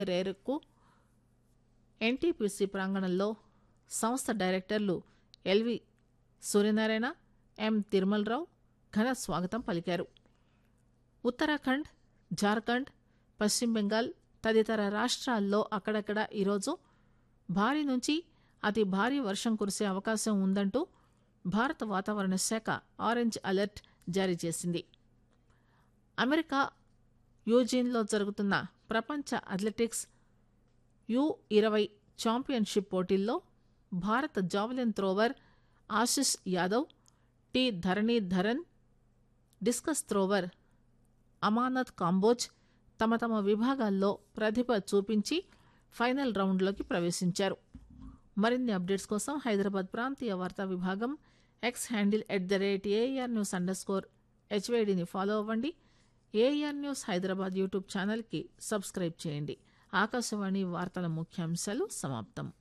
రేరుకు NTPC ప్రాంగణంలో సంస్థ డైరెక్టర్లు ఎల్వి సూర్యనారాయణ ఎం తిరుమలరావు ఘన స్వాగతం పలికారు ఉత్తరాఖండ్ జార్ఖండ్ పశ్చిమ బెంగాల్ తదితర రాష్ట్రాల్లో అక్కడక్కడ ఈరోజు భారీ నుంచి అతి భారీ వర్షం కురిసే అవకాశం ఉందంటూ భారత వాతావరణ శాఖ ఆరెంజ్ అలర్ట్ జారీ చేసింది అమెరికా యూజిన్లో జరుగుతున్న ప్రపంచ అథ్లెటిక్స్ యు ఇరవై ఛాంపియన్షిప్ పోటీల్లో భారత javelin thrower Ashish Yadav T Dharanidharan discus thrower Amanat Kamboj తమ తమ విభాగాల్లో ప్రతిభ చూపించి ఫైనల్ రౌండ్లోకి ప్రవేశించారు మరిన్ని అప్డేట్స్ కోసం హైదరాబాద్ ప్రాంతీయ వార్తా విభాగం X handle at the rate AIR news underscore స్కోర్ హెచ్వైడిని ఫాలో అవ్వండి ఏఆర్ న్యూస్ హైదరాబాద్ యూట్యూబ్ ఛానల్కి సబ్స్క్రైబ్ చేయండి ఆకాశవాణి వార్తల ముఖ్యాంశాలు సమాప్తం